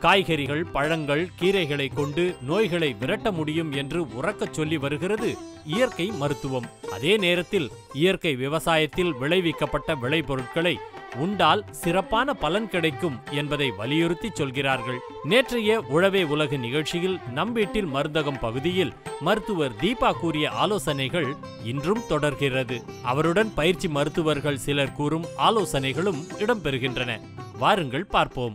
காய்கறிகள் பழங்கள் கீரைகளை கொண்டு நோய்களை விரட்ட முடியும் என்று உறக்கச் சொல்லி வருகிறது இயற்கை மருத்துவம் அதே நேரத்தில் இயற்கை விவசாயத்தில் விளைவிக்கப்பட்ட விளைபொருட்களை உண்டால் சிறப்பான பலன் கிடைக்கும் என்பதை வலியுறுத்தி சொல்கிறார்கள் நேற்றைய உழவே உலகு நிகழ்ச்சியில் நம் வீட்டில் மருந்தகம் பகுதியில் மருத்துவர் தீபா கூறிய ஆலோசனைகள் இன்றும் தொடர்கிறது அவருடன் பயிற்சி மருத்துவர்கள் சிலர் கூறும் ஆலோசனைகளும் இடம்பெறுகின்றன வாருங்கள் பார்ப்போம்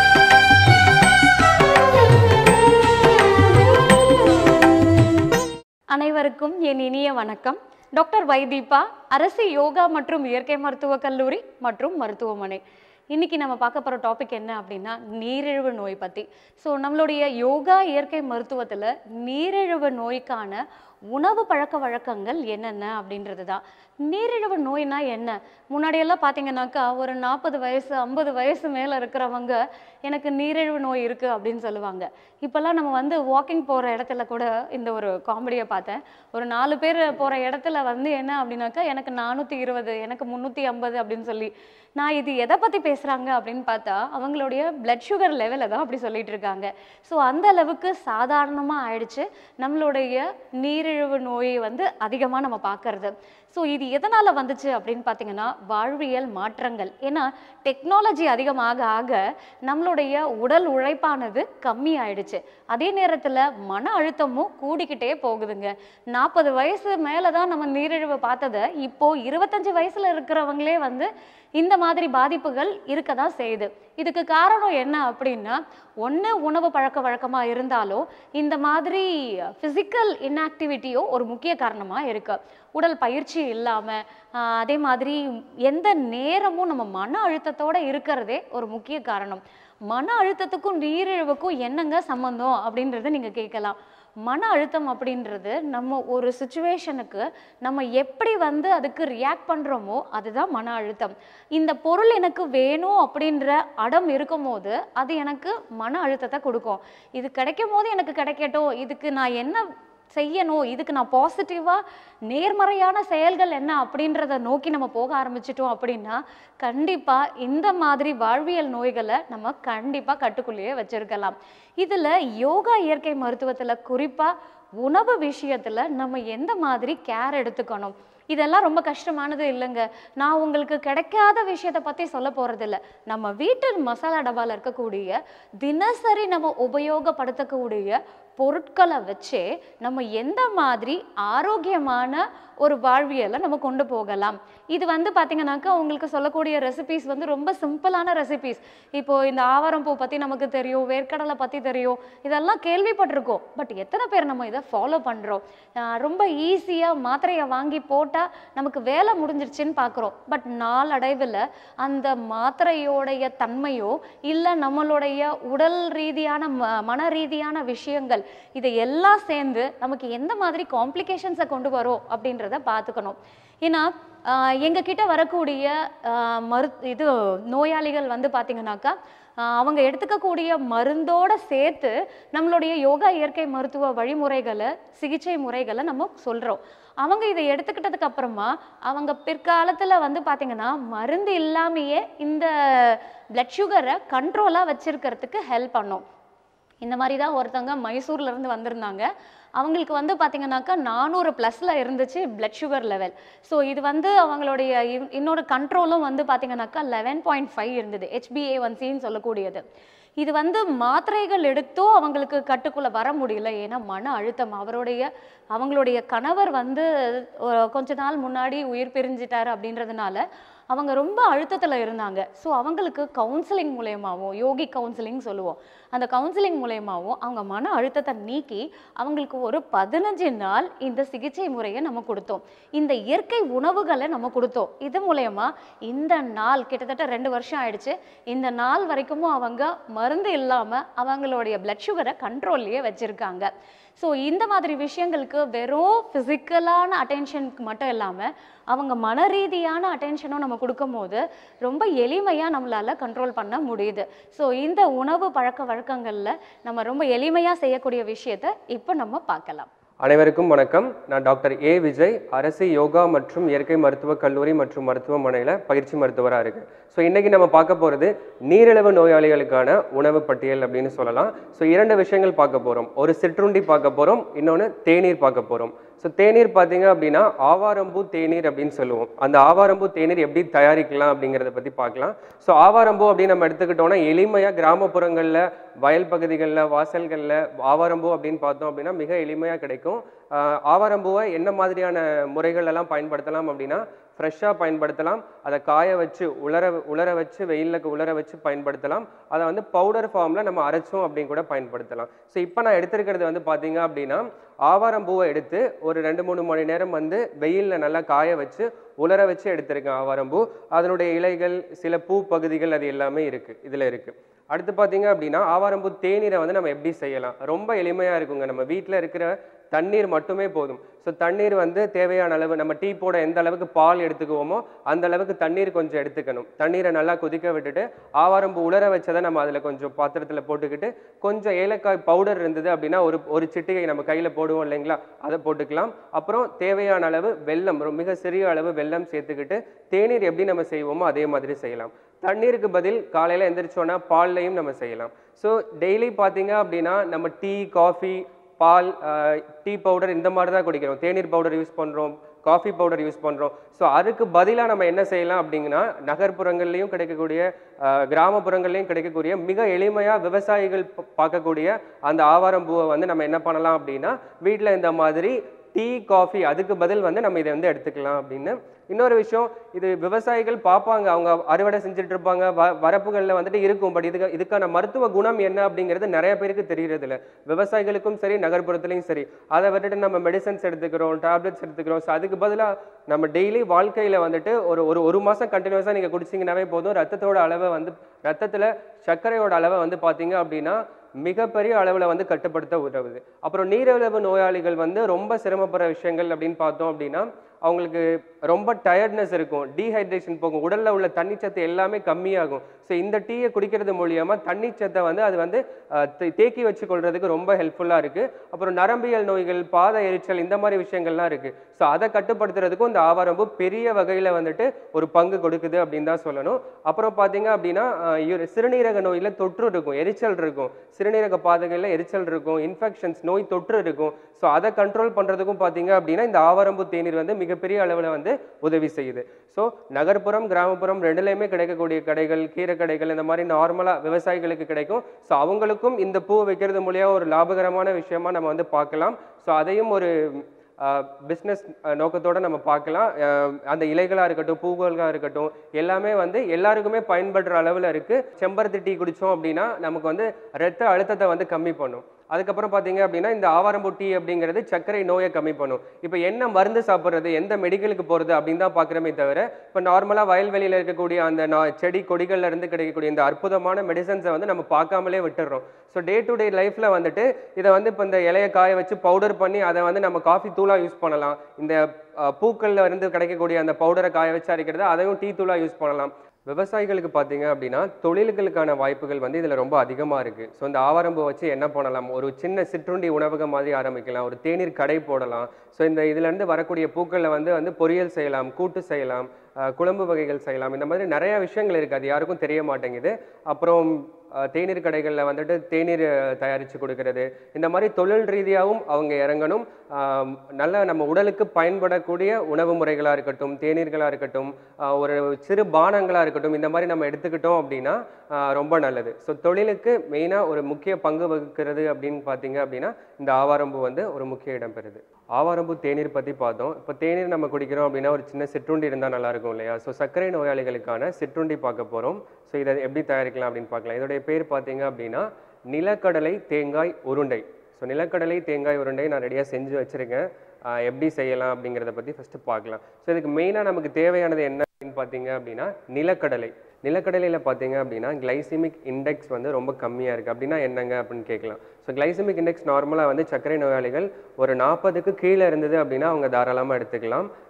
அனைவருக்கும் என் இனிய வணக்கம் டாக்டர் வைதீபா அரசு யோகா மற்றும் இயற்கை மருத்துவக் கல்லூரி மற்றும் மருத்துவமனை இன்னைக்கு நம்ம பார்க்க போகிற டாபிக் என்ன அப்படின்னா நீரிழிவு நோய் பற்றி ஸோ நம்மளுடைய யோகா இயற்கை மருத்துவத்தில் நீரிழிவு நோய்க்கான உணவு பழக்க வழக்கங்கள் என்னென்ன அப்படின்றது தான் நீரிழிவு நோய்னா என்ன முன்னாடியெல்லாம் பார்த்தீங்கன்னாக்கா ஒரு நாற்பது வயசு ஐம்பது வயசு மேலே இருக்கிறவங்க எனக்கு நீரிழிவு நோய் இருக்குது அப்படின்னு சொல்லுவாங்க இப்போல்லாம் நம்ம வந்து வாக்கிங் போகிற இடத்துல கூட இந்த ஒரு காமெடியை பார்த்தேன் ஒரு நாலு பேர் போகிற இடத்துல வந்து என்ன அப்படின்னாக்கா எனக்கு நானூற்றி இருபது எனக்கு முந்நூற்றி ஐம்பது அப்படின்னு சொல்லி நான் இது எதை பற்றி பேசுகிறாங்க அப்படின்னு பார்த்தா அவங்களுடைய பிளட் சுகர் லெவலை தான் அப்படி சொல்லிட்டு இருக்காங்க ஸோ அந்த அளவுக்கு சாதாரணமாக ஆயிடுச்சு நம்மளுடைய நீரிழிவு நோய் வந்து அதிகமாக நம்ம பார்க்கறது ஸோ இது எதனால் வந்துச்சு அப்படின்னு பார்த்தீங்கன்னா வாழ்வியல் மாற்றங்கள் ஏன்னா டெக்னாலஜி அதிகமாக ஆக நம்மளுடைய உடல் உழைப்பானது கம்மி ஆயிடுச்சு அதே நேரத்தில் மன அழுத்தமும் கூடிக்கிட்டே போகுதுங்க நாற்பது வயசு மேலே தான் நம்ம நீரிழிவு பார்த்ததை இப்போ இருபத்தஞ்சு வயசுல இருக்கிறவங்களே வந்து இந்த மாதிரி பாதிப்புகள் இருக்க தான் செய்யுது இதுக்கு காரணம் என்ன அப்படின்னா ஒன்று உணவு பழக்க வழக்கமாக இருந்தாலோ இந்த மாதிரி ஃபிசிக்கல் இன்ஆக்டிவிட்டியோ ஒரு முக்கிய காரணமாக இருக்கு உடல் பயிற்சி இல்லாமல் அதே மாதிரி எந்த நேரமும் நம்ம மன அழுத்தத்தோட இருக்கிறதே ஒரு முக்கிய காரணம் மன அழுத்தத்துக்கும் நீரிழிவுக்கும் என்னங்க சம்மந்தம் அப்படின்றத நீங்கள் கேட்கலாம் மன அழுத்தம் அப்படின்றது நம்ம ஒரு சுச்சுவேஷனுக்கு நம்ம எப்படி வந்து அதுக்கு ரியாக்ட் பண்ணுறோமோ அதுதான் மன அழுத்தம் இந்த பொருள் எனக்கு வேணும் அப்படின்ற அடம் இருக்கும்போது அது எனக்கு மன அழுத்தத்தை கொடுக்கும் இது கிடைக்கும் போது எனக்கு கிடைக்கட்டும் இதுக்கு நான் என்ன செய்யணும் இதுக்கு நான் பாசிட்டிவாக நேர்மறையான செயல்கள் என்ன அப்படின்றத நோக்கி நம்ம போக ஆரம்பிச்சிட்டோம் அப்படின்னா கண்டிப்பாக இந்த மாதிரி வாழ்வியல் நோய்களை நம்ம கண்டிப்பாக கட்டுக்குள்ளேயே வச்சிருக்கலாம் இதில் யோகா இயற்கை மருத்துவத்தில் குறிப்பாக உணவு விஷயத்தில் நம்ம எந்த மாதிரி கேர் எடுத்துக்கணும் இதெல்லாம் ரொம்ப கஷ்டமானது இல்லைங்க நான் உங்களுக்கு கிடைக்காத விஷயத்தை பற்றி சொல்ல போகிறதில்ல நம்ம வீட்டு மசாலா டப்பாவில் இருக்கக்கூடிய தினசரி நம்ம உபயோகப்படுத்தக்கூடிய பொருட்களை வச்சே நம்ம எந்த மாதிரி ஆரோக்கியமான ஒரு வாழ்வியலை நம்ம கொண்டு போகலாம் இது வந்து பார்த்தீங்கன்னாக்கா உங்களுக்கு சொல்லக்கூடிய ரெசிபிஸ் வந்து ரொம்ப சிம்பிளான ரெசிபிஸ் இப்போ இந்த ஆவாரம் பூ பற்றி நமக்கு தெரியும் வேர்க்கடலை பற்றி தெரியும் இதெல்லாம் கேள்விப்பட்டிருக்கோம் பட் எத்தனை பேர் நம்ம இதை ஃபாலோ பண்ணுறோம் ரொம்ப ஈஸியாக மாத்திரையை வாங்கி போட்டால் நமக்கு வேலை முடிஞ்சிருச்சுன்னு பார்க்குறோம் பட் நாளடைவில் அந்த மாத்திரையோடைய தன்மையோ இல்லை நம்மளுடைய உடல் ரீதியான ம மன ரீதியான விஷயங்கள் இதை எல்லாம் சேர்ந்து நமக்கு எந்த மாதிரி காம்ப்ளிகேஷன்ஸை கொண்டு வரும் அப்படின்றத பார்த்துக்கணும் ஏன்னா ஆஹ் எங்க கிட்ட வரக்கூடிய ஆஹ் மரு இது நோயாளிகள் வந்து பார்த்தீங்கன்னாக்கா ஆஹ் அவங்க எடுத்துக்கக்கூடிய மருந்தோட சேர்த்து நம்மளுடைய யோகா இயற்கை மருத்துவ வழிமுறைகளை சிகிச்சை முறைகளை நம்ம சொல்கிறோம் அவங்க இதை எடுத்துக்கிட்டதுக்கு அப்புறமா அவங்க பிற்காலத்தில் வந்து பார்த்தீங்கன்னா மருந்து இல்லாமையே இந்த பிளட் சுகரை கண்ட்ரோலாக வச்சிருக்கிறதுக்கு ஹெல்ப் பண்ணும் இந்த மாதிரி தான் ஒருத்தவங்க மைசூர்ல இருந்து வந்திருந்தாங்க அவங்களுக்கு வந்து பார்த்தீங்கன்னாக்கா நானூறு ப்ளஸில் இருந்துச்சு பிளட் சுகர் லெவல் ஸோ இது வந்து அவங்களுடைய இன்- இன்னொரு கண்ட்ரோலும் வந்து பார்த்தீங்கன்னாக்கா லெவன் பாயிண்ட் ஃபைவ் இருந்தது ஹெச்பிஏ ஒன் சின்னு சொல்லக்கூடியது இது வந்து மாத்திரைகள் எடுத்தும் அவங்களுக்கு கட்டுக்குள்ள வர முடியல ஏன்னா மன அழுத்தம் அவருடைய அவங்களுடைய கணவர் வந்து ஒரு கொஞ்ச நாள் முன்னாடி உயிர் பிரிஞ்சிட்டாரு அப்படின்றதுனால அவங்க ரொம்ப அழுத்தத்தில் இருந்தாங்க ஸோ அவங்களுக்கு கவுன்சிலிங் மூலயமாவும் யோகி கவுன்சிலிங் சொல்லுவோம் அந்த கவுன்சிலிங் மூலயமாவும் அவங்க மன அழுத்தத்தை நீக்கி அவங்களுக்கு ஒரு பதினஞ்சு நாள் இந்த சிகிச்சை முறையை நம்ம கொடுத்தோம் இந்த இயற்கை உணவுகளை நம்ம கொடுத்தோம் இது மூலயமா இந்த நாள் கிட்டத்தட்ட ரெண்டு வருஷம் ஆயிடுச்சு இந்த நாள் வரைக்கும் அவங்க மருந்து இல்லாமல் அவங்களுடைய பிளட் சுகரை கண்ட்ரோல்லையே வச்சுருக்காங்க ஸோ இந்த மாதிரி விஷயங்களுக்கு வெறும் ஃபிசிக்கலான அட்டென்ஷனுக்கு மட்டும் இல்லாமல் அவங்க மன ரீதியான அட்டென்ஷனும் நம்ம கொடுக்கும்போது ரொம்ப எளிமையாக நம்மளால் கண்ட்ரோல் பண்ண முடியுது ஸோ இந்த உணவு பழக்க வழக்கங்களில் நம்ம ரொம்ப எளிமையாக செய்யக்கூடிய விஷயத்தை இப்போ நம்ம பார்க்கலாம் அனைவருக்கும் வணக்கம் நான் டாக்டர் ஏ விஜய் அரசு யோகா மற்றும் இயற்கை மருத்துவக் கல்லூரி மற்றும் மருத்துவமனையில் பயிற்சி மருத்துவராக இருக்கேன் ஸோ இன்றைக்கி நம்ம பார்க்க போகிறது நீரிழிவு நோயாளிகளுக்கான உணவு பட்டியல் அப்படின்னு சொல்லலாம் ஸோ இரண்டு விஷயங்கள் பார்க்க போகிறோம் ஒரு சிற்றுண்டி பார்க்க போகிறோம் இன்னொன்று தேநீர் பார்க்க போகிறோம் ஸோ தேநீர் பார்த்தீங்க அப்படின்னா ஆவாரம்பூ தேநீர் அப்படின்னு சொல்லுவோம் அந்த ஆவாரம்பூ தேநீர் எப்படி தயாரிக்கலாம் அப்படிங்கிறத பற்றி பார்க்கலாம் ஸோ ஆவாரம்பூ அப்படின்னு நம்ம எடுத்துக்கிட்டோம்னா எளிமையாக கிராமப்புறங்களில் வயல் பகுதிகளில் வாசல்களில் ஆவாரம்பூ அப்படின்னு பார்த்தோம் அப்படின்னா மிக எளிமையாக கிடைக்கும் ஆஹ் ஆவாரம்பூவை என்ன மாதிரியான முறைகள் எல்லாம் பயன்படுத்தலாம் அப்படின்னா ஃப்ரெஷ்ஷாக பயன்படுத்தலாம் அதை காய வச்சு உலர உலர வச்சு வெயிலில் உலர வச்சு பயன்படுத்தலாம் அதை வந்து பவுடர் ஃபார்மில் நம்ம அரைச்சோம் அப்படின்னு கூட பயன்படுத்தலாம் ஸோ இப்போ நான் எடுத்திருக்கிறது வந்து பார்த்தீங்க அப்படின்னா ஆவாரம்பூவை எடுத்து ஒரு ரெண்டு மூணு மணி நேரம் வந்து வெயிலில் நல்லா காய வச்சு உலர வச்சு எடுத்திருக்கேன் ஆவாரம்பூ அதனுடைய இலைகள் சில பூ பகுதிகள் அது எல்லாமே இருக்குது இதில் இருக்குது அடுத்து பார்த்தீங்க அப்படின்னா ஆவாரம்பூ தேநீரை வந்து நம்ம எப்படி செய்யலாம் ரொம்ப எளிமையாக இருக்குங்க நம்ம வீட்டில் இருக்கிற தண்ணீர் மட்டுமே போதும் ஸோ தண்ணீர் வந்து தேவையான அளவு நம்ம டீ போட எந்த அளவுக்கு பால் எடுத்துக்குவோமோ அந்த அளவுக்கு தண்ணீர் கொஞ்சம் எடுத்துக்கணும் தண்ணீரை நல்லா கொதிக்க விட்டுட்டு ஆவாரம்பூ உலர வச்சதை நம்ம அதில் கொஞ்சம் பாத்திரத்தில் போட்டுக்கிட்டு கொஞ்சம் ஏலக்காய் பவுடர் இருந்தது அப்படின்னா ஒரு ஒரு சிட்டிகை நம்ம கையில் போடுவோம் இல்லைங்களா அதை போட்டுக்கலாம் அப்புறம் தேவையான அளவு வெல்லம் ரொம்ப மிக சிறிய அளவு வெல்லம் சேர்த்துக்கிட்டு தேநீர் எப்படி நம்ம செய்வோமோ அதே மாதிரி செய்யலாம் தண்ணீருக்கு பதில் காலையில் எந்திரிச்சோன்னா பால்லையும் நம்ம செய்யலாம் ஸோ டெய்லி பார்த்தீங்க அப்படின்னா நம்ம டீ காஃபி பால் டீ பவுடர் இந்த மாதிரி தான் குடிக்கிறோம் தேநீர் பவுடர் யூஸ் பண்ணுறோம் காஃபி பவுடர் யூஸ் பண்ணுறோம் ஸோ அதுக்கு பதிலாக நம்ம என்ன செய்யலாம் அப்படிங்கன்னா நகர்ப்புறங்கள்லையும் கிடைக்கக்கூடிய அஹ், கிராமப்புறங்கள்லையும் கிடைக்கக்கூடிய மிக எளிமையாக விவசாயிகள் ப- பார்க்கக்கூடிய அந்த ஆவாரம்பூவை வந்து நம்ம என்ன பண்ணலாம் அப்படின்னா வீட்டில் இந்த மாதிரி டீ காஃபி அதுக்கு பதில் வந்து நம்ம இதை வந்து எடுத்துக்கலாம் அப்படின்னு இன்னொரு விஷயம் இது விவசாயிகள் பார்ப்பாங்க அவங்க அறுவடை செஞ்சுட்டு இருப்பாங்க வ வரப்புகளில் வந்துட்டு இருக்கும் பட் இதுக்கு இதுக்கான மருத்துவ குணம் என்ன அப்படிங்கிறது நிறைய பேருக்கு தெரியறது இல்ல விவசாயிகளுக்கும் சரி நகர்ப்புறத்துலையும் சரி அதை விட்டுட்டு நம்ம மெடிசன்ஸ் எடுத்துக்கிறோம் டேப்லெட்ஸ் எடுத்துக்கிறோம் ஸோ அதுக்கு பதிலாக நம்ம டெய்லி வாழ்க்கையில் வந்துட்டு ஒரு ஒரு ஒரு மாதம் கண்டினியூஸாக நீங்கள் குடிச்சிங்கனாவே போதும் ரத்தத்தோட அளவை வந்து ரத்தத்தில் சர்க்கரையோட அளவை வந்து பார்த்தீங்க அப்படின்னா மிகப்பெரிய அளவில் வந்து கட்டுப்படுத்த உதவுது அப்புறம் நீரிழிவு நோயாளிகள் வந்து ரொம்ப சிரமப்படுற விஷயங்கள் அப்படின்னு பார்த்தோம் அப்படின்னா அவங்களுக்கு ரொம்ப டயர்ட்னஸ் இருக்கும் டீஹைட்ரேஷன் போகும் உடல்ல உள்ள தண்ணிச்சத்து எல்லாமே கம்மியாகும் ஸோ இந்த டீயை குடிக்கிறது மூலியமா தண்ணிச்சத்தை வந்து அது வந்து அஹ், தே- தேக்கி வச்சு கொள்றதுக்கு ரொம்ப ஹெல்ப்ஃபுல்லாக இருக்கு அப்புறம் நரம்பியல் நோய்கள் பாத எரிச்சல் இந்த மாதிரி விஷயங்கள்லாம் இருக்கு ஸோ அதை கட்டுப்படுத்துறதுக்கும் இந்த ஆவாரம்பூ பெரிய வகையில் வந்துட்டு ஒரு பங்கு கொடுக்குது அப்படின்னு தான் சொல்லணும் அப்புறம் பார்த்தீங்க அப்படின்னா அஹ், இரு- சிறுநீரக நோயில் தொற்று இருக்கும் எரிச்சல் இருக்கும் சிறுநீரக பாதைகளில் எரிச்சல் இருக்கும் இன்ஃபெக்ஷன்ஸ் நோய் தொற்று இருக்கும் ஸோ அதை கண்ட்ரோல் பண்ணுறதுக்கும் பார்த்தீங்க அப்படின்னா இந்த ஆவாரம்பூ தேநீர் வந்து மிகப்பெரிய அளவில் வந்து உதவி செய்யுது ஸோ நகர்ப்புறம் கிராமப்புறம் ரெண்டுலேயுமே கிடைக்கக்கூடிய கடைகள் கீரை கடைகள் இந்த மாதிரி நார்மலாக விவசாயிகளுக்கு கிடைக்கும் ஸோ அவங்களுக்கும் இந்த பூ வைக்கிறது மூலியம் ஒரு லாபகரமான விஷயமா நம்ம வந்து பார்க்கலாம் ஸோ அதையும் ஒரு பிஸ்னஸ் நோக்கத்தோட நம்ம பார்க்கலாம் அஹ், அந்த இலைகளாக இருக்கட்டும் பூக்களாக இருக்கட்டும் எல்லாமே வந்து எல்லாருக்குமே பயன்படுற அளவில் இருக்குது செம்பருத்தி டீ குடித்தோம் அப்படின்னா நமக்கு வந்து ரத்த அழுத்தத்தை வந்து கம்மி பண்ணும் அதுக்கப்புறம் பார்த்தீங்க அப்படின்னா இந்த ஆவாரம்பூ டீ அப்படிங்கிறது சர்க்கரை நோயை கம்மி பண்ணும் இப்போ என்ன மருந்து சாப்பிட்றது எந்த மெடிக்கலுக்கு போகிறது அப்படின்னு தான் பார்க்குறமே தவிர இப்போ நார்மலாக வயல்வெளியில் இருக்கக்கூடிய அந்த நா- செடி கொடிகள்ல இருந்து கிடைக்கக்கூடிய இந்த அற்புதமான மெடிசன்ஸை வந்து நம்ம பார்க்காமலே விட்டுடுறோம் ஸோ டே டு டே லைஃப்பில் வந்துட்டு இதை வந்து இப்போ இந்த இலையை காய வச்சு பவுடர் பண்ணி அதை வந்து நம்ம காஃபி தூளாக யூஸ் பண்ணலாம் இந்த அஹ், பூக்கள்ல இருந்து கிடைக்கக்கூடிய அந்த பவுடரை காய வச்சு அரைக்கிறது அதையும் டீ தூளாக யூஸ் பண்ணலாம் விவசாயிகளுக்கு பார்த்தீங்க அப்படின்னா தொழில்களுக்கான வாய்ப்புகள் வந்து இதில் ரொம்ப அதிகமாக இருக்குது ஸோ இந்த ஆவாரம்பூ வச்சு என்ன பண்ணலாம் ஒரு சின்ன சிற்றுண்டி உணவகம் மாதிரி ஆரம்பிக்கலாம் ஒரு தேநீர் கடை போடலாம் ஸோ இந்த இதுலேருந்து வரக்கூடிய பூக்களில் வந்து வந்து பொரியல் செய்யலாம் கூட்டு செய்யலாம் அஹ், குழம்பு வகைகள் செய்யலாம் இந்த மாதிரி நிறைய விஷயங்கள் இருக்குது அது யாருக்கும் தெரிய மாட்டேங்குது அப்புறம் அஹ், தேநீர் கடைகளில் வந்துட்டு தேநீர் தயாரித்து கொடுக்கறது இந்த மாதிரி தொழில் ரீதியாகவும் அவங்க இறங்கணும் ஆம், நல்ல நம்ம உடலுக்கு பயன்படக்கூடிய உணவு முறைகளாக இருக்கட்டும் தேநீர்களாக இருக்கட்டும் ஆஹ், ஒரு சிறு பானங்களாக இருக்கட்டும் இந்த மாதிரி நம்ம எடுத்துக்கிட்டோம் அப்படின்னா ஆஹ், ரொம்ப நல்லது ஸோ தொழிலுக்கு மெயினாக ஒரு முக்கிய பங்கு வகிக்கிறது அப்படின்னு பார்த்தீங்க அப்படின்னா இந்த ஆவாரம்பூ வந்து ஒரு முக்கிய இடம் பெறுது ஆவாரம்பூ தேநீர் பற்றி பார்த்தோம் இப்போ தேநீர் நம்ம குடிக்கிறோம் அப்படின்னா ஒரு சின்ன சிற்றுண்டி இருந்தால் நல்லா இருக்கும் இல்லையா ஸோ சர்க்கரை நோயாளிகளுக்கான சிற்றுண்டி பார்க்க போகிறோம் ஸோ இதை எப்படி தயாரிக்கலாம் அப்படின்னு பார்க்கலாம் இதோடைய பேர் பார்த்தீங்க அப்படின்னா நிலக்கடலை தேங்காய் உருண்டை ஸோ நிலக்கடலை தேங்காய் உருண்டை நான் ரெடியாக செஞ்சு வச்சுருக்கேன் ஆஹ் எப்படி செய்யலாம் அப்படிங்கிறத பற்றி ஃபஸ்ட்டு பார்க்கலாம் ஸோ இதுக்கு மெயினாக நமக்கு தேவையானது என்ன அப்படின்னு பார்த்தீங்க அப்படின்னா நிலக்கடலை நிலக்கடலையில் பார்த்தீங்க அப்படின்னா கிளைசிமிக் இண்டெக்ஸ் வந்து ரொம்ப கம்மியாக இருக்குது அப்படின்னா என்னங்க அப்படின்னு கேட்கலாம் ஸோ கிளைசிமிக் இண்டெக்ஸ் நார்மலாக வந்து சர்க்கரை நோயாளிகள் ஒரு நாற்பதுக்கு கீழே இருந்தது அப்படின்னா அவங்க தாராளமாக எடுத்துக்கலாம்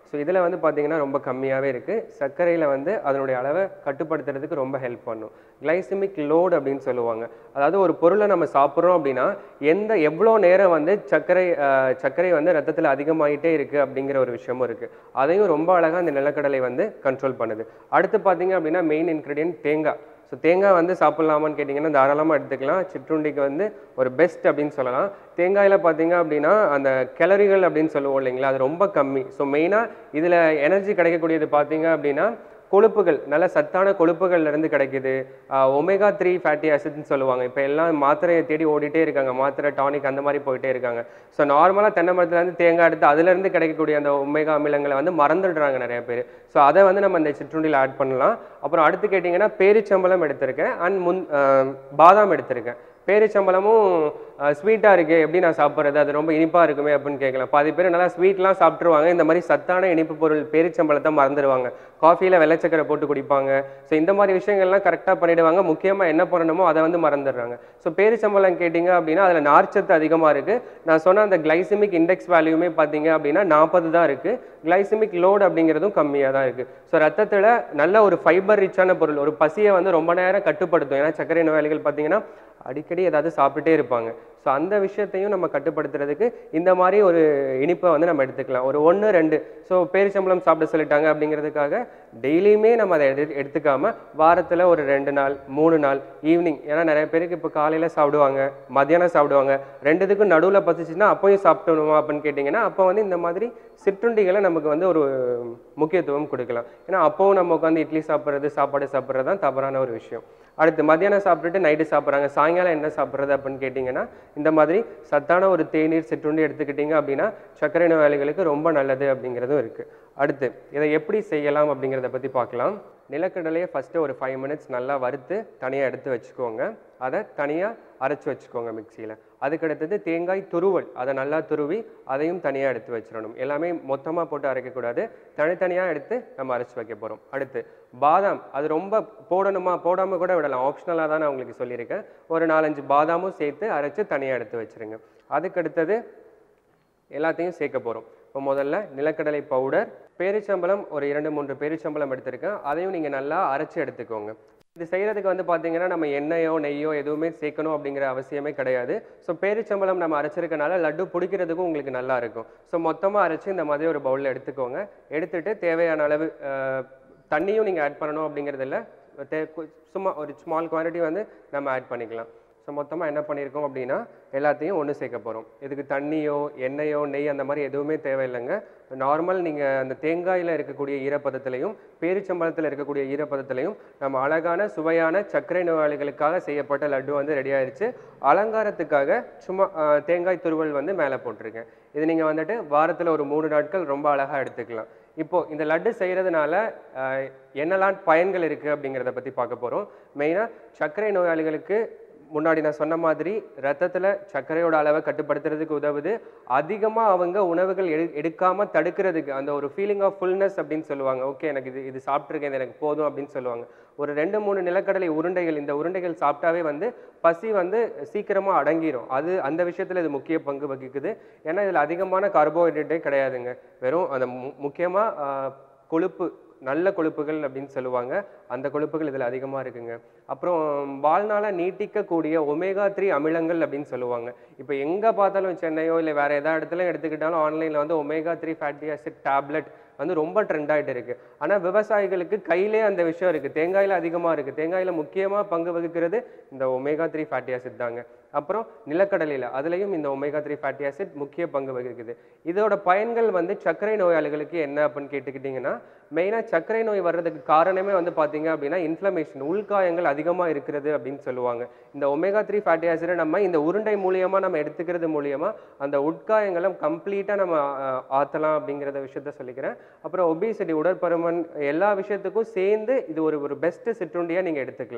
ஸோ இதில் வந்து பார்த்தீங்கன்னா ரொம்ப கம்மியாகவே இருக்குது சர்க்கரையில் வந்து அதனுடைய அளவை கட்டுப்படுத்துறதுக்கு ரொம்ப ஹெல்ப் பண்ணும் கிளைசிமிக் லோட் அப்படின்னு சொல்லுவாங்க அதாவது ஒரு பொருளை நம்ம சாப்பிட்றோம் அப்படின்னா எந்த எவ்வளோ நேரம் வந்து சர்க்கரை அஹ், சர்க்கரை வந்து ரத்தத்தில் அதிகமாயிட்டே இருக்குது அப்படிங்கிற ஒரு விஷயமும் இருக்குது அதையும் ரொம்ப அழகாக இந்த நிலக்கடலை வந்து கண்ட்ரோல் பண்ணுது அடுத்து பார்த்தீங்க அப்படின்னா மெயின் இன்க்ரீடியன்ட் தேங்காய் ஸோ தேங்காய் வந்து சாப்பிட்லாமான்னு கேட்டிங்கன்னா தாராளமாக எடுத்துக்கலாம் சிற்றுண்டிக்கு வந்து ஒரு பெஸ்ட் அப்படின்னு சொல்லலாம் தேங்காயில் பார்த்தீங்க அப்படின்னா அந்த கேலரிகள் அப்படின்னு சொல்லுவோம் இல்லைங்களா அது ரொம்ப கம்மி ஸோ மெயினாக இதில் எனர்ஜி கிடைக்கக்கூடியது பார்த்தீங்க அப்படின்னா கொழுப்புகள் நல்ல சத்தான கொழுப்புகள்ல இருந்து கிடைக்குது ஒமேகா த்ரீ ஃபேட்டி ஆசிட்னு சொல்லுவாங்க இப்போ எல்லாம் மாத்திரையை தேடி ஓடிட்டே இருக்காங்க மாத்திரை டானிக் அந்த மாதிரி போயிட்டே இருக்காங்க ஸோ நார்மலாக தென்னை மரத்துலேருந்து தேங்காய் எடுத்து அதுலேருந்து கிடைக்கக்கூடிய அந்த ஒமேகா அமிலங்களை வந்து மறந்துடுறாங்க நிறைய பேர் ஸோ அதை வந்து நம்ம இந்த சிற்றுண்டியில் ஆட் பண்ணலாம் அப்புறம் அடுத்து கேட்டிங்கன்னா பேரிச்சம்பழம் எடுத்திருக்கேன் அண்ட் முன் ஆஹ் பாதாம் எடுத்திருக்கேன் பேரிச்சம்பழமும் ஸ்வீட்டாக இருக்கே எப்படி நான் சாப்பிட்றது அது ரொம்ப இனிப்பாக இருக்குமே அப்படின்னு கேட்கலாம் பாதி பேர் நல்லா ஸ்வீட்லாம் சாப்பிட்ருவாங்க இந்த மாதிரி சத்தான இனிப்பு பொருள் பேரிச்சம்பழத்தை மறந்துடுவாங்க காஃபியில் வெள்ளச்சக்கரை போட்டு குடிப்பாங்க ஸோ இந்த மாதிரி விஷயங்கள்லாம் கரெக்டாக பண்ணிடுவாங்க முக்கியமாக என்ன பண்ணணுமோ அதை வந்து மறந்துடுறாங்க ஸோ பேரிச்சம்பழம் கேட்டிங்க அப்படின்னா அதில் நார்ச்சத்து அதிகமாக இருக்குது நான் சொன்ன அந்த கிளைசிமிக் இண்டெக்ஸ் வேல்யூமே பார்த்தீங்க அப்படின்னா நாற்பது தான் இருக்குது கிளைசிமிக் லோட் அப்படிங்கிறதும் கம்மியாக தான் இருக்குது ஸோ ரத்தத்தில் நல்ல ஒரு ஃபைபர் ரிச்சான பொருள் ஒரு பசியை வந்து ரொம்ப நேரம் கட்டுப்படுத்தும் ஏன்னா சர்க்கரை நோயாளிகள் பார்த்தீங்கன்னா அடிக்கடி ஏதாவது சாப்பிட்டுட்டே இருப்பாங்க ஸோ அந்த விஷயத்தையும் நம்ம கட்டுப்படுத்துறதுக்கு இந்த மாதிரி ஒரு இனிப்பை வந்து நம்ம எடுத்துக்கலாம் ஒரு ஒன்று ரெண்டு ஸோ பேரிச்சம்பழம் சாப்பிட சொல்லிட்டாங்க அப்படிங்கிறதுக்காக டெய்லியுமே நம்ம அதை எடு எடுத்துக்காம வாரத்தில் ஒரு ரெண்டு நாள் மூணு நாள் ஈவினிங் ஏன்னா நிறைய பேருக்கு இப்போ காலையில் சாப்பிடுவாங்க மத்தியானம் சாப்பிடுவாங்க ரெண்டுத்துக்கும் நடுவில் பசிச்சுன்னா அப்போயும் சாப்பிடணுமா அப்படின்னு கேட்டிங்கன்னா அப்போ வந்து இந்த மாதிரி சிற்றுண்டிகளை நமக்கு வந்து ஒரு முக்கியத்துவம் கொடுக்கலாம் ஏன்னா அப்போவும் நம்ம உட்காந்து இட்லி சாப்பிட்றது சாப்பாடு சாப்பிட்றது தான் தவறான ஒரு விஷயம் அடுத்து மத்தியானம் சாப்பிட்டுட்டு நைட்டு சாப்பிட்றாங்க சாயங்காலம் என்ன சாப்பிட்றது அப்படின்னு கேட்டிங்கன்னா இந்த மாதிரி சத்தான ஒரு தேநீர் சிற்றுண்டி எடுத்துக்கிட்டிங்க அப்படின்னா சர்க்கரை நோயாளிகளுக்கு ரொம்ப நல்லது அப்படிங்கிறதும் இருக்குது அடுத்து இதை எப்படி செய்யலாம் அப்படிங்கிறத பற்றி பார்க்கலாம் நிலக்கடலையை ஃபஸ்ட்டு ஒரு ஃபைவ் மினிட்ஸ் நல்லா வறுத்து தனியாக எடுத்து வச்சுக்கோங்க அதை தனியாக அரைச்சி வச்சுக்கோங்க மிக்சியில் அதுக்கடுத்தது தேங்காய் துருவல் அதை நல்லா துருவி அதையும் தனியாக எடுத்து வச்சிடணும் எல்லாமே மொத்தமாக போட்டு அரைக்கக்கூடாது தனித்தனியாக எடுத்து நம்ம அரைச்சி வைக்க போகிறோம் அடுத்து பாதாம் அது ரொம்ப போடணுமா போடாமல் கூட விடலாம் ஆப்ஷனலாக தான் நான் உங்களுக்கு சொல்லியிருக்கேன் ஒரு நாலஞ்சு பாதாமும் சேர்த்து அரைச்சு தனியாக எடுத்து வச்சிருங்க அதுக்கடுத்தது எல்லாத்தையும் சேர்க்க போகிறோம் இப்போ முதல்ல நிலக்கடலை பவுடர் பேரிச்சம்பழம் ஒரு இரண்டு மூன்று பேரிச்சம்பழம் எடுத்திருக்கேன் அதையும் நீங்கள் நல்லா அரைச்சி எடுத்துக்கோங்க இது செய்கிறதுக்கு வந்து பார்த்தீங்கன்னா நம்ம எண்ணெயோ நெய்யோ எதுவுமே சேர்க்கணும் அப்படிங்கிற அவசியமே கிடையாது ஸோ பேரிச்சம்பழம் நம்ம அரைச்சிருக்கனால லட்டு பிடிக்கிறதுக்கும் உங்களுக்கு நல்லா இருக்கும் ஸோ மொத்தமாக அரைச்சி இந்த மாதிரி ஒரு பவுலில் எடுத்துக்கோங்க எடுத்துட்டு தேவையான அளவு அஹ், தண்ணியும் நீங்கள் ஆட் பண்ணணும் அப்படிங்கிறது இல்லை தே கு- சும்மா ஒரு ஸ்மால் குவான்டிட்டி வந்து நம்ம ஆட் பண்ணிக்கலாம் ஸோ மொத்தமாக என்ன பண்ணியிருக்கோம் அப்படின்னா எல்லாத்தையும் ஒன்று சேர்க்க போகிறோம் இதுக்கு தண்ணியோ எண்ணெயோ நெய் அந்த மாதிரி எதுவுமே தேவையில்லைங்க நார்மல் நீங்கள் அந்த தேங்காயில் இருக்கக்கூடிய ஈரப்பதத்திலையும் பேரிச்சம்பழத்தில் இருக்கக்கூடிய ஈரப்பதத்திலையும் நம்ம அழகான சுவையான சர்க்கரை நோயாளிகளுக்காக செய்யப்பட்ட லட்டு வந்து ரெடி ஆயிருச்சு அலங்காரத்துக்காக சும்மா ஆஹ், தேங்காய் துருவல் வந்து மேலே போட்டிருக்கேன் இது நீங்கள் வந்துட்டு வாரத்தில் ஒரு மூணு நாட்கள் ரொம்ப அழகாக எடுத்துக்கலாம் இப்போ இந்த லட்டு செய்கிறதுனால ஆஹ், என்னெல்லாம் பயன்கள் இருக்குது அப்படிங்கிறத பற்றி பார்க்க போகிறோம் மெயினாக சர்க்கரை நோயாளிகளுக்கு முன்னாடி நான் சொன்ன மாதிரி ரத்தத்தில் சர்க்கரையோட அளவை கட்டுப்படுத்துறதுக்கு உதவுது அதிகமாக அவங்க உணவுகள் எடு எடுக்காமல் தடுக்கிறதுக்கு அந்த ஒரு ஃபீலிங் ஆஃப் ஃபுல்னஸ் அப்படின்னு சொல்லுவாங்க ஓகே எனக்கு இது இது சாப்பிட்ருக்கேன் இது எனக்கு போதும் அப்படின்னு சொல்லுவாங்க ஒரு ரெண்டு மூணு நிலக்கடலை உருண்டைகள் இந்த உருண்டைகள் சாப்பிட்டாவே வந்து பசி வந்து சீக்கிரமாக அடங்கிரும் அது அந்த விஷயத்தில் இது முக்கிய பங்கு வகிக்குது ஏன்னா இதில் அதிகமான கார்போஹைட்ரேட்டே கிடையாதுங்க வெறும் அந்த முக்கியமாக கொழுப்பு நல்ல கொழுப்புகள் அப்படின்னு சொல்லுவாங்க அந்த கொழுப்புகள் இதில் அதிகமாக இருக்குங்க அப்புறம் வாழ்நாளை நீட்டிக்கக்கூடிய ஒமேகா த்ரீ அமிலங்கள் அப்படின்னு சொல்லுவாங்க இப்போ எங்கே பார்த்தாலும் சென்னையோ இல்லை வேற ஏதாவது இடத்துல எடுத்துக்கிட்டாலும் ஆன்லைனில் வந்து omega three fatty acid tablet வந்து ரொம்ப ட்ரெண்ட் ஆகிட்டு இருக்கு ஆனால் விவசாயிகளுக்கு கையிலே அந்த விஷயம் இருக்குது தேங்காயில் அதிகமாக இருக்குது தேங்காயில் முக்கியமாக பங்கு வகிக்கிறது இந்த ஒமேகா த்ரீ ஃபேட்டி ஆசிட் தாங்க அப்புறம் நிலக்கடலையில் அதுலேயும் இந்த ஒமேகா த்ரீ ஃபேட்டி ஆசிட் முக்கிய பங்கு வகிக்குது இதோட பயன்கள் வந்து சர்க்கரை நோயாளிகளுக்கு என்ன அப்படின்னு கேட்டுக்கிட்டிங்கன்னா மெயினாக சர்க்கரை நோய் வர்றதுக்கு காரணமே வந்து பார்த்தீங்க அப்படின்னா இன்ஃப்ளமேஷன் உள்காயங்கள் அதிகமாக இருக்கிறது அப்படின்னு சொல்லுவாங்க இந்த ஒமேகா த்ரீ ஃபேட்டி ஆசிடை நம்ம இந்த உருண்டை மூலியமாக நம்ம எடுத்துக்கிறது மூலியமா அந்த உட்காயங்களை கம்ப்ளீட்டாக நம்ம ஆஹ், ஆத்தலாம் அப்படிங்கிறத விஷயத்த சொல்லிக்கிறேன் அப்புறம் ஒபிசிட்டி உடற்பருமன் எல்லா விஷயத்துக்கும் சேர்ந்து இது ஒரு ஒரு பெஸ்ட் சிற்றுண்டியாக நீங்கள் எடுத்துக்கலாம்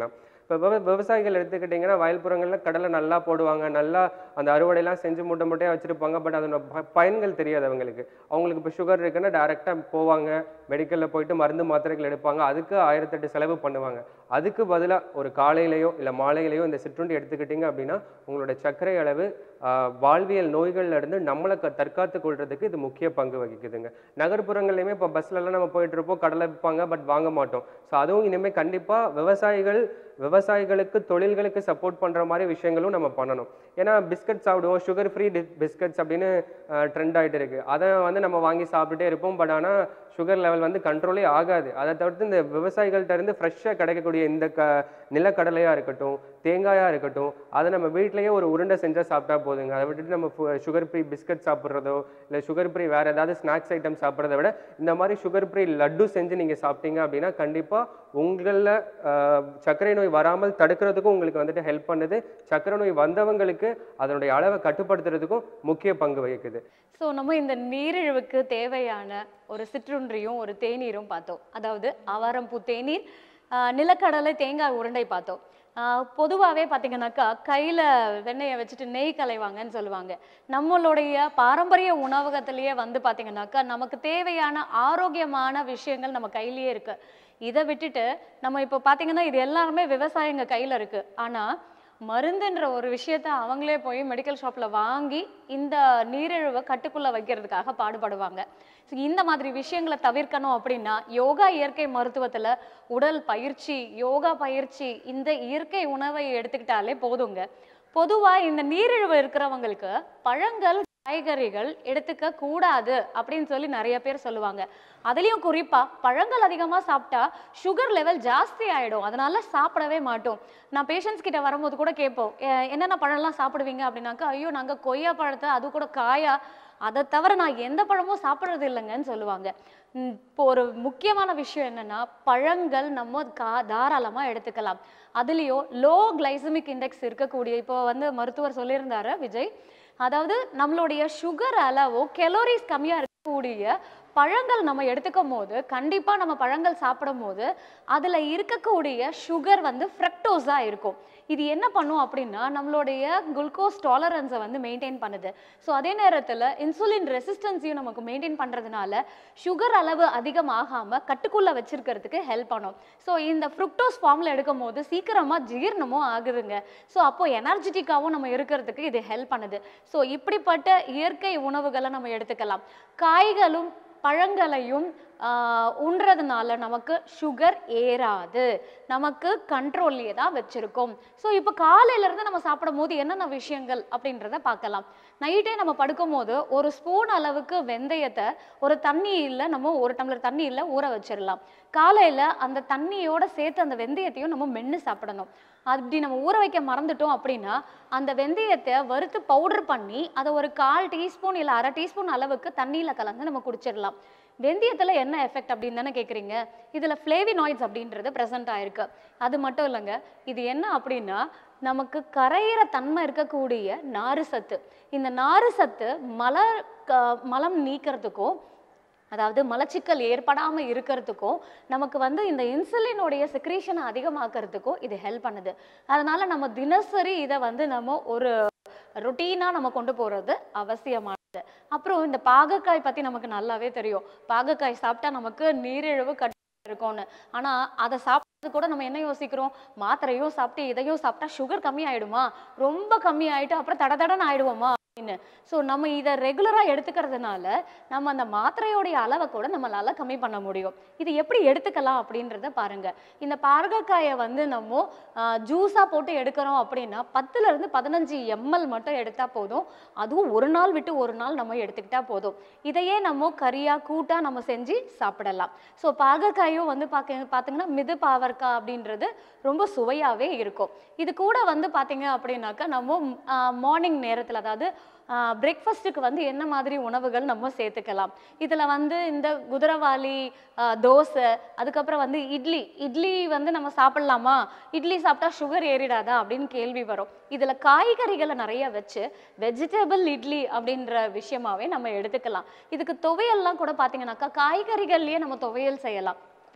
இப்போ விவ விவசாயிகள் எடுத்துக்கிட்டிங்கன்னா வயல்புறங்களில் கடலை நல்லா போடுவாங்க நல்லா அந்த அறுவடையெல்லாம் செஞ்சு மூட்டை மூட்டையாக வச்சுருப்பாங்க பட் அதோட ப- பயன்கள் தெரியாது அவங்களுக்கு அவங்களுக்கு இப்போ சுகர் இருக்குன்னா டேரெக்டாக போவாங்க மெடிக்கலில் போயிட்டு மருந்து மாத்திரைகள் எடுப்பாங்க அதுக்கு ஆயிரத்தெட்டு செலவு பண்ணுவாங்க அதுக்கு பதிலாக ஒரு காலையிலையோ இல்லை மாலையிலையோ இந்த சிற்றுண்டி எடுத்துக்கிட்டிங்க அப்படின்னா உங்களோட சர்க்கரை அளவு ஆஹ், வாழ்வியல் நோய்கள்ல இருந்து நம்மளை க தற்காத்து கொள்றதுக்கு இது முக்கிய பங்கு வகிக்குதுங்க நகர்ப்புறங்கள்லையுமே இப்போ பஸ்லலாம் நம்ம போயிட்டு இருப்போம் கடலை விற்பாங்க பட் வாங்க மாட்டோம் ஸோ அதுவும் இனிமேல் கண்டிப்பாக விவசாயிகள் விவசாயிகளுக்கு தொழில்களுக்கு சப்போர்ட் பண்ணுற மாதிரி விஷயங்களும் நம்ம பண்ணணும் ஏன்னா பிஸ்கட் சாப்பிடுவோம் சுகர் ஃப்ரீ பிஸ்கட்ஸ் அப்படின்னு ட்ரெண்ட் ஆகிட்டு இருக்கு அதை வந்து நம்ம வாங்கி சாப்பிட்டுட்டே இருப்போம் பட் ஆனால் சுகர் லெவல் வந்து கண்ட்ரோலே ஆகாது அதை தவிர்த்து இந்த விவசாயிகள்ட்ட இருந்து ஃப்ரெஷ்ஷாக கிடைக்கக்கூடிய இந்த க நிலக்கடலையாக இருக்கட்டும் தேங்காயாக இருக்கட்டும் அதை நம்ம வீட்டிலேயே ஒரு உருண்டை செஞ்சால் சாப்பிட்டா போதுங்க அதை விட்டுட்டு நம்ம சுகர் ஃப்ரீ பிஸ்கட் சாப்பிட்றதோ இல்லை சுகர் ஃப்ரீ வேறு ஏதாவது ஸ்நாக்ஸ் ஐட்டம் சாப்பிட்றத விட இந்த மாதிரி சுகர் ஃப்ரீ லட்டு செஞ்சு நீங்கள் சாப்பிட்டீங்க அப்படின்னா கண்டிப்பாக உங்களில் சர்க்கரை நோய் வராமல் தடுக்கிறதுக்கும் உங்களுக்கு வந்துட்டு ஹெல்ப் பண்ணுது சர்க்கரை நோய் வந்தவங்களுக்கு அதனுடைய அளவை கட்டுப்படுத்துறதுக்கும் முக்கிய பங்கு வகிக்குது ஸோ நம்ம இந்த நீரிழிவுக்கு தேவையான ஒரு சிற்றுண்டியும் ஒரு தேநீரும் பார்த்தோம் அதாவது அவரம்பூ தேநீர் ஆஹ் நிலக்கடலை தேங்காய் உருண்டை பார்த்தோம் பொதுவாகவே பார்த்தீங்கன்னாக்கா கையில் வெண்ணெயை வச்சுட்டு நெய் கலைவாங்கன்னு சொல்லுவாங்க நம்மளுடைய பாரம்பரிய உணவகத்திலேயே வந்து பார்த்தீங்கன்னாக்கா நமக்கு தேவையான ஆரோக்கியமான விஷயங்கள் நம்ம கையிலேயே இருக்கு இதை விட்டுட்டு நம்ம இப்போ பார்த்தீங்கன்னா இது எல்லாருமே விவசாயிங்க கையில் இருக்கு ஆனால் மருந்துன்ற ஒரு விஷயத்த அவங்களே போய் மெடிக்கல் ஷாப்பில் வாங்கி இந்த நீரிழிவை கட்டுக்குள்ளே வைக்கிறதுக்காக பாடுபடுவாங்க ஸோ இந்த மாதிரி விஷயங்களை தவிர்க்கணும் அப்படின்னா யோகா இயற்கை மருத்துவத்தில் உடல் பயிற்சி யோகா பயிற்சி இந்த இயற்கை உணவை எடுத்துக்கிட்டாலே போதுங்க பொதுவாக இந்த நீரிழிவு இருக்கிறவங்களுக்கு பழங்கள் காய்கறிகள் எடுத்துக்க கூடாது அப்படின்னு சொல்லி நிறைய பேர் சொல்லுவாங்க அதுலயும் குறிப்பா பழங்கள் அதிகமா சாப்பிட்டா சுகர் லெவல் ஜாஸ்தி ஆயிடும் அதனால சாப்பிடவே மாட்டோம் நான் பேஷண்ட்ஸ் கிட்ட வரும்போது கூட கேட்போம் "எ- என்னென்ன பழம்லாம் சாப்பிடுவீங்க அப்படின்னாக்கா ஐயோ நாங்க கொய்யா பழத்தை அது கூட காயா அதை தவிர நான் எந்த பழமும் சாப்பிட்றது இல்லைங்கன்னு சொல்லுவாங்க ம், இப்போ ஒரு முக்கியமான விஷயம் என்னன்னா பழங்கள் நம்ம கா தாராளமா எடுத்துக்கலாம் அதுலேயும் லோ கிளைசமிக் இண்டெக்ஸ் இருக்கக்கூடிய இப்போ வந்து மருத்துவர் சொல்லியிருந்தாரு விஜய் அதாவது நம்மளுடைய சுகர் அளவோ கெலோரிஸ் கம்மியாக இருக்கக்கூடிய பழங்கள் நம்ம எடுத்துக்கும் போது கண்டிப்பாக நம்ம பழங்கள் சாப்பிடும் போது அதில் இருக்கக்கூடிய சுகர் வந்து ஃப்ரக்டோஸாக இருக்கும் இது என்ன பண்ணும் அப்படின்னா நம்மளுடைய குளுக்கோஸ் டாலரன்ஸை வந்து மெயின்டைன் பண்ணுது ஸோ அதே நேரத்தில் இன்சுலின் ரெசிஸ்டன்ஸையும் நமக்கு மெயின்டைன் பண்ணுறதுனால சுகர் அளவு அதிகமாகாமல் கட்டுக்குள்ளே வச்சிருக்கிறதுக்கு ஹெல்ப் பண்ணும் ஸோ இந்த ஃப்ருக்டோஸ் ஃபார்மில் எடுக்கும் போது சீக்கிரமாக ஜீரணமும் ஆகுதுங்க ஸோ அப்போ எனர்ஜெட்டிக்காகவும் நம்ம இருக்கிறதுக்கு இது ஹெல்ப் பண்ணுது ஸோ இப்படிப்பட்ட இயற்கை உணவுகளை நம்ம எடுத்துக்கலாம் காய்களும் பழங்களையும் ஆஹ், உண்றதுனால நமக்கு சுகர் ஏறாது நமக்கு கண்ட்ரோல்லையே தான் வச்சிருக்கோம் ஸோ இப்போ காலையிலேருந்து நம்ம சாப்பிடும் போது என்னென்ன விஷயங்கள் அப்படின்றத பார்க்கலாம் நைட்டே நம்ம படுக்கும் போது ஒரு ஸ்பூன் அளவுக்கு வெந்தயத்தை ஒரு தண்ணியில் நம்ம ஒரு டம்ளர் தண்ணியில் ஊற வச்சிடலாம் காலையில் அந்த தண்ணியோட சேர்த்து அந்த வெந்தயத்தையும் நம்ம மென்று சாப்பிடணும் அப்படி நம்ம ஊற வைக்க மறந்துட்டோம் அப்படின்னா அந்த வெந்தயத்தை வறுத்து பவுடர் பண்ணி அதை ஒரு கால் டீஸ்பூன் இல்லை அரை டீஸ்பூன் அளவுக்கு தண்ணியில் கலந்து நம்ம குடிச்சிடலாம் வெந்தயத்தில் என்ன எஃபெக்ட் அப்படின்னு தானே கேட்குறீங்க இதில் ஃப்ளேவினாய்ட்ஸ் அப்படின்றது ப்ரெசென்ட் ஆயிருக்கு அது மட்டும் இல்லைங்க இது என்ன அப்படின்னா நமக்கு கரையிற தன்மை இருக்கக்கூடிய நாறு சத்து இந்த நாறு சத்து மல க- மலம் நீக்கிறதுக்கும் அதாவது மலச்சிக்கல் ஏற்படாம இருக்கிறதுக்கும் நமக்கு வந்து இந்த இன்சுலினுடைய செக்ரீஷனை அதிகமாக்குறதுக்கும் இது ஹெல்ப் பண்ணுது அதனால நம்ம தினசரி இதை வந்து நம்ம ஒரு ரொட்டீனா நம்ம கொண்டு போறது அவசியமானது அப்புறம் இந்த பாகக்காய் பத்தி நமக்கு நல்லாவே தெரியும் பாகக்காய் சாப்பிட்டா நமக்கு நீரிழிவு கட்டு இருக்கும்னு ஆனா அதை சாப்பிட்டது கூட நம்ம என்ன யோசிக்கிறோம் மாத்திரையும் சாப்பிட்டு இதையும் சாப்பிட்டா சுகர் கம்மி ஆயிடுமா ரொம்ப கம்மி ஆயிட்டு அப்புறம் தட தடன்னு ஆயிடுவோமா அப்படின்னு ஸோ நம்ம இதை ரெகுலராக எடுத்துக்கிறதுனால நம்ம அந்த மாத்திரையோடைய அளவை கூட நம்மளால கம்மி பண்ண முடியும் இது எப்படி எடுத்துக்கலாம் அப்படின்றத பாருங்க இந்த பாகக்காயை வந்து நம்ம ஜூஸாக போட்டு எடுக்கிறோம் அப்படின்னா பத்துல இருந்து பதினஞ்சு எம்எல் மட்டும் எடுத்தா போதும் அதுவும் ஒரு நாள் விட்டு ஒரு நாள் நம்ம எடுத்துக்கிட்டா போதும் இதையே நம்ம கறியா கூட்டா நம்ம செஞ்சு சாப்பிடலாம் ஸோ பாகக்காயும் வந்து பார்க்க பார்த்தீங்கன்னா மிது பாவற்காய் அப்படின்றது ரொம்ப சுவையாவே இருக்கும் இது கூட வந்து பார்த்தீங்க அப்படின்னாக்கா நம்ம மார்னிங் நேரத்தில் அதாவது பிரேக்ஃபாஸ்ட்டுக்கு வந்து என்ன மாதிரி உணவுகள் நம்ம சேர்த்துக்கலாம் இதில் வந்து இந்த குதிரவாளி ஆ, தோசை அதுக்கப்புறம் வந்து இட்லி இட்லி வந்து நம்ம சாப்பிட்லாமா இட்லி சாப்பிட்டா சுகர் ஏறிடாதா அப்படின்னு கேள்வி வரும் இதில் காய்கறிகளை நிறைய வச்சு வெஜிடபிள் இட்லி அப்படின்ற விஷயமாவே நம்ம எடுத்துக்கலாம் இதுக்கு துவையல்லாம் கூட பார்த்தீங்கன்னாக்கா காய்கறிகள்லயே நம்ம துவையல் செய்யலாம்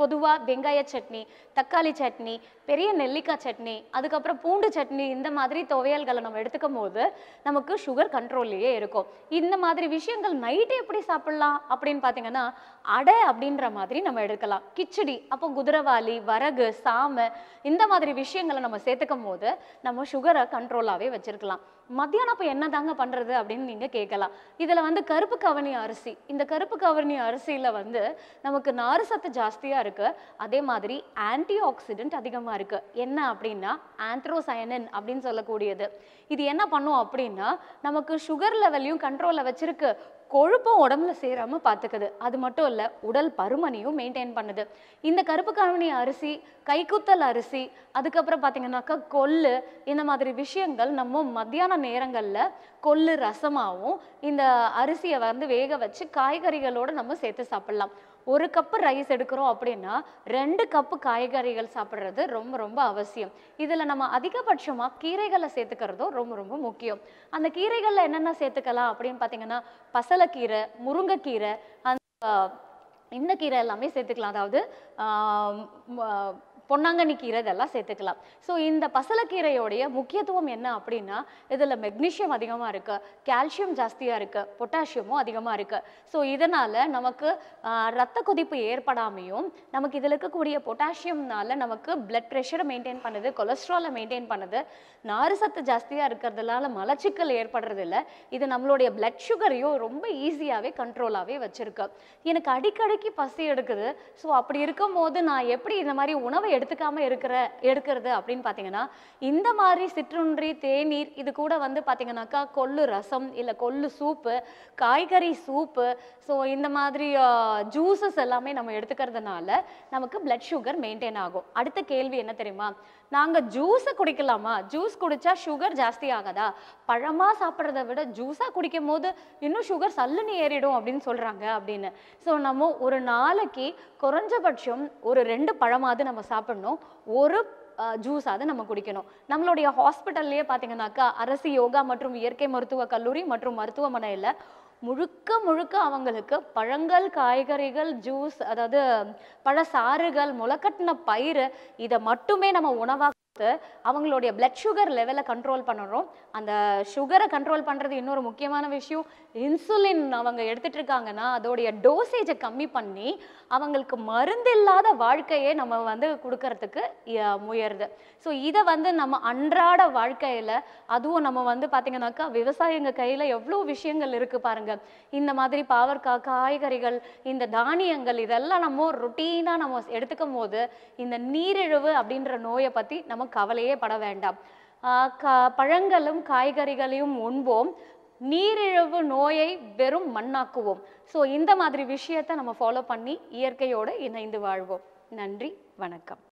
பொதுவாக வெங்காய சட்னி தக்காளி சட்னி பெரிய நெல்லிக்காய் சட்னி அதுக்கப்புறம் பூண்டு சட்னி இந்த மாதிரி துவையல்களை நம்ம எடுத்துக்கும் போது நமக்கு சுகர் கண்ட்ரோல்லையே இருக்கும் இந்த மாதிரி விஷயங்கள் நைட்டு எப்படி சாப்பிடலாம் அப்படின்னு பார்த்தீங்கன்னா அடை அப்படின்ற மாதிரி நம்ம எடுக்கலாம் கிச்சடி அப்போ குதிரவாளி வரகு சாமை இந்த மாதிரி விஷயங்களை நம்ம சேர்த்துக்கும் போது நம்ம சுகரை கண்ட்ரோலாகவே வச்சிருக்கலாம் மத்தியானம் அப்போ என்ன தாங்க பண்ணுறது அப்படின்னு நீங்கள் கேட்கலாம் இதில் வந்து கருப்பு கவனி அரிசி இந்த கருப்பு கவனி அரிசியில் வந்து நமக்கு நாறு சத்து ஜாஸ்தியாக இருக்குது அதே மாதிரி ஆன்டி ஆக்சிடென்ட் அதிகமாக இருக்குது என்ன அப்படின்னா ஆந்த்ரோசயனின் அப்படின்னு சொல்லக்கூடியது இது என்ன பண்ணும் அப்படின்னா நமக்கு சுகர் லெவலையும் கண்ட்ரோலில் வச்சிருக்கு கொழுப்பும் உடம்புல சேராம பார்த்துக்குது அது மட்டும் இல்லை உடல் பருமனையும் மெயின்டைன் பண்ணுது இந்த கருப்பு கவனி அரிசி கைக்குத்தல் அரிசி அதுக்கப்புறம் பார்த்தீங்கன்னாக்கா கொள்ளு இந்த மாதிரி விஷயங்கள் நம்ம மத்தியான நேரங்களில் கொள்ளு ரசமாகவும் இந்த அரிசியை வந்து வேக வச்சு காய்கறிகளோடு நம்ம சேர்த்து சாப்பிடலாம் ஒரு கப்பு ரைஸ் எடுக்கிறோம் அப்படின்னா ரெண்டு கப்பு காய்கறிகள் சாப்பிட்றது ரொம்ப ரொம்ப அவசியம் இதில் நம்ம அதிகபட்சமாக கீரைகளை சேர்த்துக்கிறதும் ரொம்ப ரொம்ப முக்கியம் அந்த கீரைகளில் என்னென்ன சேர்த்துக்கலாம் அப்படின்னு பார்த்தீங்கன்னா பசலைக்கீரை முருங்கைக்கீரை அந்த இந்த கீரை எல்லாமே சேர்த்துக்கலாம் அதாவது ஆஹ் ம- பொன்னாங்கண்ணி கீரை இதெல்லாம் சேர்த்துக்கலாம் ஸோ இந்த பசலைக்கீரையோடைய முக்கியத்துவம் என்ன அப்படின்னா இதில் மெக்னீஷியம் அதிகமாக இருக்கு கால்சியம் ஜாஸ்தியாக இருக்கு பொட்டாசியமும் அதிகமாக இருக்கு ஸோ இதனால் நமக்கு ஆஹ், ரத்த கொதிப்பு ஏற்படாமையும் நமக்கு இதில் இருக்கக்கூடிய பொட்டாசியம்னால நமக்கு பிளட் ப்ரெஷரை மெயின்டைன் பண்ணுது கொலஸ்ட்ராலை மெயின்டைன் பண்ணுது நாறு சத்து ஜாஸ்தியாக இருக்கிறதுனால மலச்சிக்கல் ஏற்படுறதில்ல இது நம்மளுடைய பிளட் சுகரையும் ரொம்ப ஈஸியாகவே கண்ட்ரோலாகவே வச்சிருக்கு எனக்கு அடிக்கடிக்கு பசி எடுக்குது ஸோ அப்படி இருக்கும்போது நான் எப்படி இந்த மாதிரி உணவை எடுத்துக்காம இருக்கிற எடுக்கிறது அப்படின்னு பார்த்தீங்கன்னா இந்த மாதிரி சிற்றுண்டி தேநீர் இது கூட வந்து பார்த்தீங்கன்னாக்கா கொள்ளு ரசம் இல்லை கொள்ளு சூப்பு காய்கறி சூப்பு ஸோ இந்த மாதிரி ஜூஸஸ் எல்லாமே நம்ம எடுத்துக்கிறதுனால நமக்கு பிளட் சுகர் மெயின்டைன் ஆகும் அடுத்த கேள்வி என்ன தெரியுமா நாங்கள் ஜூஸை குடிக்கலாமா ஜூஸ் குடிச்சா சுகர் ஜாஸ்தி ஆகாதா பழமாக சாப்பிட்றத விட ஜூஸாக குடிக்கும் போது இன்னும் சுகர் சல்லுன்னு ஏறிடும் அப்படின்னு சொல்கிறாங்க அப்படின்னு ஸோ நம்ம ஒரு நாளைக்கு குறைஞ்சபட்சம் ஒரு ரெண்டு பழமாவது நம்ம சாப்பிடணும் ஒரு ஜூஸாவது நம்ம குடிக்கணும் நம்மளுடைய ஹாஸ்பிட்டல்லையே பார்த்தீங்கன்னாக்கா அரசு யோகா மற்றும் இயற்கை மருத்துவ கல்லூரி மற்றும் மருத்துவமனையில் முழுக்க முழுக்க அவங்களுக்கு பழங்கள் காய்கறிகள் ஜூஸ் அதாவது பழச்சாறுகள் முளைக்கட்டின பயிறு இதை மட்டுமே நம்ம உணவாக கொடுத்து அவங்களுடைய பிளட் சுகர் லெவலை கண்ட்ரோல் பண்ணணும் அந்த சுகரை கண்ட்ரோல் பண்ணுறது இன்னொரு முக்கியமான விஷயம் இன்சுலின் அவங்க எடுத்துட்டு இருக்காங்கன்னா அதோடைய டோசேஜை கம்மி பண்ணி அவங்களுக்கு மருந்தில்லாத வாழ்க்கையே நம்ம வந்து கொடுக்கறதுக்கு இ- முயறுது ஸோ இதை வந்து நம்ம அன்றாட வாழ்க்கையில் அதுவும் நம்ம வந்து பார்த்தீங்கன்னாக்கா விவசாயிங்க கையில் எவ்வளோ விஷயங்கள் இருக்குது பாருங்க இந்த மாதிரி பாவற்காய் காய்கறிகள் இந்த தானியங்கள் இதெல்லாம் நம்ம ருட்டீனாக நம்ம எடுத்துக்கும் போது இந்த நீரிழிவு அப்படின்ற நோயை பற்றி நம்ம கவலையே பட வேண்டாம் ஆஹ் கா பழங்களும் காய்கறிகளையும் உண்போம் நீரிழிவு நோயை வெறும் மண்ணாக்குவோம் ஸோ இந்த மாதிரி விஷயத்தை நம்ம ஃபாலோ பண்ணி இயற்கையோடு இணைந்து வாழ்வோம் நன்றி வணக்கம்